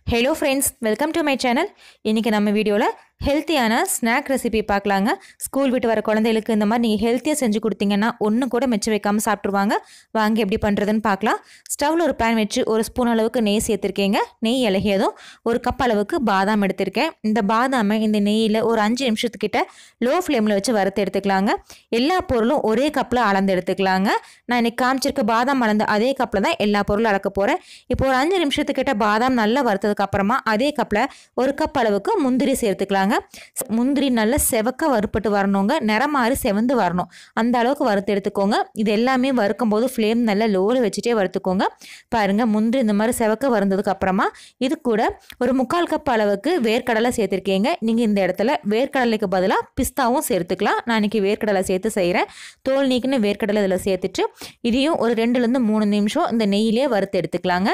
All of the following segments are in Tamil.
hello friends welcome to my channel இன்றைக்கி நம்ம வீடியோவில் ஹெல்த்தியான ஸ்நாக் ரெசிபி பார்க்கலாங்க ஸ்கூல் விட்டு வர குழந்தைகளுக்கு இந்த மாதிரி நீங்கள் ஹெல்த்தியாக செஞ்சு கொடுத்தீங்கன்னா ஒன்று கூட மிச்சம் வைக்காமல் சாப்பிட்ருவாங்க வாங்கி எப்படி பண்ணுறதுன்னு பார்க்கலாம் ஸ்டவ்வில் ஒரு பேன் வச்சு ஒரு ஸ்பூன் அளவுக்கு நெய் சேர்த்துருக்கீங்க நெய் இலகியதும் ஒரு கப் அளவுக்கு பாதாம் எடுத்திருக்கேன் இந்த பாதாமை இந்த நெய்யில் ஒரு அஞ்சு நிமிஷத்துக்கிட்ட லோ ஃப்ளேமில் வச்சு வறுத்து எடுத்துக்கலாங்க எல்லா பொருளும் ஒரே கப்பில் அளந்து எடுத்துக்கலாங்க நான் இன்னைக்கு காமிச்சிருக்க பாதாம் அளந்த அதே கப்பில் தான் எல்லா பொருளும் அளக்க போகிறேன் இப்போ ஒரு அஞ்சு நிமிஷத்துக்கிட்ட பாதாம் நல்லா வறுத்ததுக்கு அப்புறமா அதே கப்பில் ஒரு கப் அளவுக்கு முந்திரி சேர்த்துக்கலாங்க முந்திரி நல்லா செவக்க வறுப்பட்டு வரணுங்க நிறம் மாறி செவந்து வரணும் அந்த அளவுக்கு வறுத்து எடுத்துக்கோங்க இது எல்லாமே வறுக்கும் போது ஃப்ளேம் நல்லா லோவில் வச்சுட்டே வறுத்துக்கோங்க பாருங்கள் முந்திரி இந்த மாதிரி செவக்க வறுந்ததுக்கு அப்புறமா இது கூட ஒரு முக்கால் கப் அளவுக்கு வேர்க்கடலை சேர்த்துருக்கீங்க நீங்கள் இந்த இடத்துல வேர்க்கடலைக்கு பதிலாக பிஸ்தாவும் சேர்த்துக்கலாம் நான் இன்னைக்கு வேர்க்கடலை சேர்த்து செய்கிறேன் தோல் நீக்கின வேர்க்கடலை இதில் சேர்த்துட்டு இதையும் ஒரு ரெண்டுலேருந்து மூணு நிமிஷம் இந்த நெய்யிலே வறுத்து எடுத்துக்கலாங்க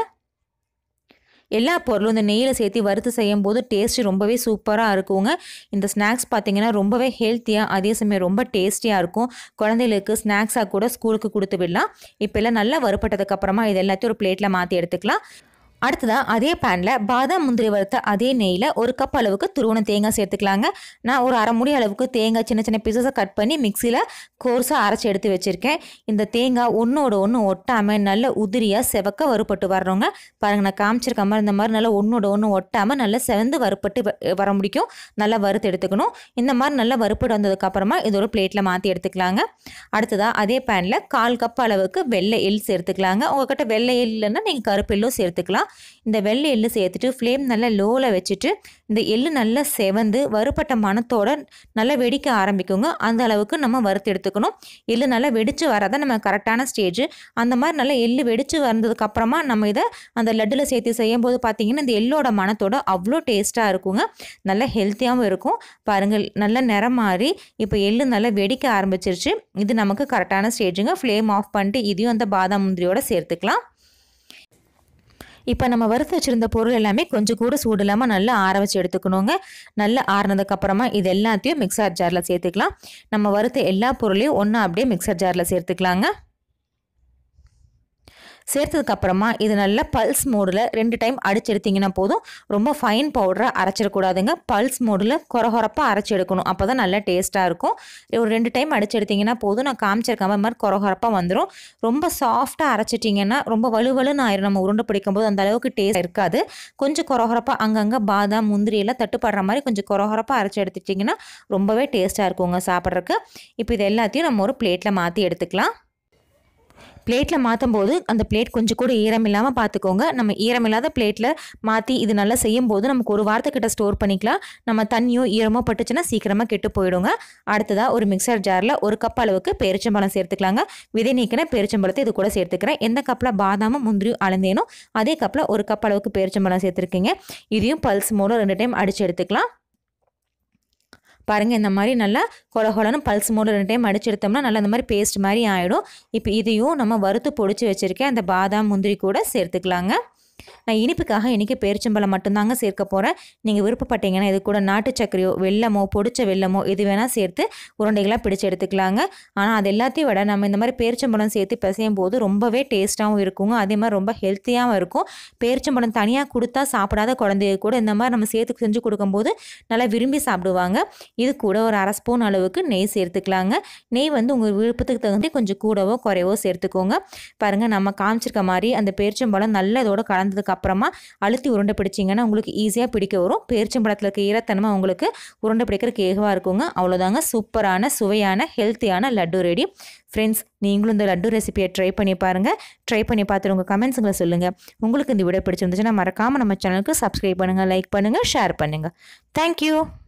எல்லா பொருளும் இந்த நெய்யில் சேர்த்து வறுத்து செய்யும் போது டேஸ்ட்டு ரொம்பவே சூப்பராக இருக்குங்க இந்த ஸ்நாக்ஸ் பார்த்தீங்கன்னா ரொம்பவே ஹெல்த்தியாக அதே சமயம் ரொம்ப டேஸ்டியாக இருக்கும் குழந்தைகளுக்கு ஸ்நாக்ஸாக கூட ஸ்கூலுக்கு கொடுத்து விடலாம் இப்போ எல்லாம் நல்லா வறுப்பட்டதுக்கப்புறமா இது எல்லாத்தையும் ஒரு பிளேட்டில் மாற்றி எடுத்துக்கலாம் அடுத்ததாக அதே பேனில் பாதாம் முந்திரி வறுத்த அதே நெய்யில் ஒரு கப் அளவுக்கு துருவன தேங்காய் சேர்த்துக்கலாங்க நான் ஒரு அரை முடி அளவுக்கு தேங்காய் சின்ன சின்ன பீசஸை கட் பண்ணி மிக்சியில் கோர்ஸாக அரைச்சி எடுத்து வச்சுருக்கேன் இந்த தேங்காய் ஒன்றோட ஒன்று ஒட்டாமல் நல்ல உதிரியாக செவக்க வறுப்பட்டு வர்றவங்க பாருங்கள் நான் காமிச்சிருக்க மாதிரி இந்த மாதிரி நல்லா ஒன்றோட ஒன்று ஒட்டாமல் நல்லா செவந்து வறுப்பட்டு வ- வர முடிக்கும் நல்லா வறுத்து எடுத்துக்கணும் இந்த மாதிரி நல்லா வறுப்பட்டு வந்ததுக்கப்புறமா இது ஒரு பிளேட்டில் மாற்றி எடுத்துக்கலாங்க அடுத்ததாக அதே பேனில் கால் கப் அளவுக்கு வெள்ளை எள் சேர்த்துக்கலாங்க உங்ககிட்ட வெள்ளை எள் இல்லைன்னா நீங்கள் கருப்பு எள்ளும் சேர்த்துக்கலாம் இந்த வெள்ளை எள்ளு சேர்த்துட்டு ஃப்ளேம் நல்லா லோவில் வச்சுட்டு இந்த எள்ளு நல்லா செவந்து வறுப்பட்ட மணத்தோட நல்லா வெடிக்க ஆரம்பிக்குங்க அந்த அளவுக்கு நம்ம வறுத்து எடுத்துக்கணும் எள்ளு நல்லா வெடித்து வரதான் நம்ம கரெக்டான ஸ்டேஜ் அந்த மாதிரி நல்லா எள்ளு வெடித்து வந்ததுக்கு அப்புறமா நம்ம இதை அந்த லட்டில் சேர்த்து செய்யும் போது பார்த்தீங்கன்னா இந்த எள்ளோட மணத்தோட அவ்வளோ டேஸ்ட்டாக இருக்குங்க நல்லா ஹெல்த்தியாகவும் இருக்கும் பாருங்கள் நல்ல நிறம் மாறி இப்போ எள்ளு நல்லா வெடிக்க ஆரம்பிச்சிருச்சு இது நமக்கு கரெக்டான ஸ்டேஜுங்க ஃப்ளேம் ஆஃப் பண்ணிட்டு இதையும் அந்த பாதாம் முந்திரியோட சேர்த்துக்கலாம் இப்போ நம்ம வறுத்து வச்சுருந்த பொருள் எல்லாமே கொஞ்சம் கூட சூடு இல்லாமல் நல்லா ஆற வச்சு எடுத்துக்கணுங்க நல்லா ஆறுனதுக்கப்புறமா இது எல்லாத்தையும் மிக்சர் ஜாரில் சேர்த்துக்கலாம் நம்ம வறுத்த எல்லா பொருளையும் ஒன்றா அப்படியே மிக்சர் ஜாரில் சேர்த்துக்கலாங்க சேர்த்ததுக்கப்புறமா இது நல்லா பல்ஸ் மோடில் ரெண்டு டைம் அடிச்செடுத்தீங்கன்னா போதும் ரொம்ப ஃபைன் பவுடராக அரைச்சிடக்கூடாதுங்க பல்ஸ் மோடில் கொரகொரப்பாக அரைச்சி எடுக்கணும் அப்போ தான் நல்லா டேஸ்ட்டாக இருக்கும் ஒரு ரெண்டு டைம் அடிச்செடுத்தீங்கன்னா போதும் நான் காமிச்சிருக்காம இந்த மாதிரி கொரகொரப்பாக வந்துடும் ரொம்ப சாஃப்டாக அரைச்சிட்டிங்கன்னா ரொம்ப வலுவலுன்னு ஆயிரும் நம்ம உருண்டை பிடிக்கும் போது அந்த அளவுக்கு டேஸ்ட் இருக்காது கொஞ்சம் கொரகொரப்பாக அங்கங்கே பாதாம் முந்திரி எல்லாம் தட்டுப்படுற மாதிரி கொஞ்சம் கொரகொரப்பாக அரைச்சி எடுத்துட்டிங்கன்னா ரொம்பவே டேஸ்ட்டாக இருக்குங்க சாப்பிட்றதுக்கு இப்போ இது எல்லாத்தையும் நம்ம ஒரு பிளேட்டில் மாற்றி எடுத்துக்கலாம் பிளேட்டில் மாற்றும் போது அந்த பிளேட் கொஞ்சம் கூட ஈரம் இல்லாமல் பார்த்துக்கோங்க நம்ம ஈரம் இல்லாத பிளேட்டில் மாற்றி இது நல்லா செய்யும் போது நமக்கு ஒரு வாரத்துக்கிட்ட ஸ்டோர் பண்ணிக்கலாம் நம்ம தண்ணியோ ஈரமோ பட்டுச்சுன்னா சீக்கிரமாக கெட்டு போயிடுங்க அடுத்ததாக ஒரு மிக்சர் ஜாரில் ஒரு கப் அளவுக்கு பேரிச்சம்பழம் சேர்த்துக்கலாங்க விதை நீக்கின பேரிச்சம்பழத்தை இது கூட சேர்த்துக்கிறேன் எந்த கப்பில் பாதாமும் முந்திரியும் அளந்தேனோ அதே கப்பில் ஒரு கப் அளவுக்கு பேரிச்சம்பழம் சேர்த்துருக்கீங்க இதையும் பல்ஸ் மூலம் ரெண்டு டைம் அடித்து எடுத்துக்கலாம் பாருங்கள் இந்த மாதிரி நல்லா கொல கொலன்னு பல்ஸ் மோடு ரெண்டு டைம் அடிச்சு எடுத்தோம்னா நல்லா இந்த மாதிரி பேஸ்ட் மாதிரி ஆகிடும் இப்போ இதையும் நம்ம வறுத்து பொடிச்சு வச்சுருக்கேன் அந்த பாதாம் முந்திரி கூட சேர்த்துக்கலாங்க நான் இனிப்புக்காக இன்றைக்கி பேரிச்சம்பழம் மட்டும்தாங்க சேர்க்க போகிறேன் நீங்கள் விருப்பப்பட்டீங்கன்னா இது கூட நாட்டு சர்க்கரையோ வெல்லமோ பொடிச்ச வெல்லமோ எது வேணால் சேர்த்து உருண்டைகளாக பிடிச்சு எடுத்துக்கலாங்க ஆனால் அது எல்லாத்தையும் விட நம்ம இந்த மாதிரி பேரிச்சம்பழம் சேர்த்து பிசையும் போது ரொம்பவே டேஸ்ட்டாகவும் இருக்குங்க அதே மாதிரி ரொம்ப ஹெல்த்தியாகவும் இருக்கும் பேரிச்சம்பழம் தனியாக கொடுத்தா சாப்பிடாத குழந்தைய கூட இந்த மாதிரி நம்ம சேர்த்து செஞ்சு கொடுக்கும்போது நல்லா விரும்பி சாப்பிடுவாங்க இது கூட ஒரு அரை ஸ்பூன் அளவுக்கு நெய் சேர்த்துக்கலாங்க நெய் வந்து உங்கள் விருப்பத்துக்கு தகுந்த கொஞ்சம் கூடவோ குறைவோ சேர்த்துக்கோங்க பாருங்கள் நம்ம காமிச்சிருக்க மாதிரி அந்த பேரிச்சம்பழம் நல்ல இதோட கலந்ததுக்கு அப்புறமா அழுத்தி உருண்டை பிடிச்சிங்கன்னா உங்களுக்கு ஈஸியாக பிடிக்க வரும் பேரிச்சம்பழத்தில் இருக்க ஈரத்தன்மை உங்களுக்கு உருண்டை பிடிக்கிறதுக்கு ஏகவாக இருக்குங்க அவ்வளோதாங்க சூப்பரான சுவையான ஹெல்த்தியான லட்டு ரெடி ஃப்ரெண்ட்ஸ் நீங்களும் இந்த லட்டு ரெசிபியை ட்ரை பண்ணி பாருங்கள் ட்ரை பண்ணி பார்த்துட்டு உங்கள் கமெண்ட்ஸுங்களை சொல்லுங்கள் உங்களுக்கு இந்த வீடியோ பிடிச்சிருந்துச்சுன்னா மறக்காமல் நம்ம சேனலுக்கு சப்ஸ்கிரைப் பண்ணுங்கள் லைக் பண்ணுங்கள் ஷேர் பண்ணுங்கள் தேங்க்யூ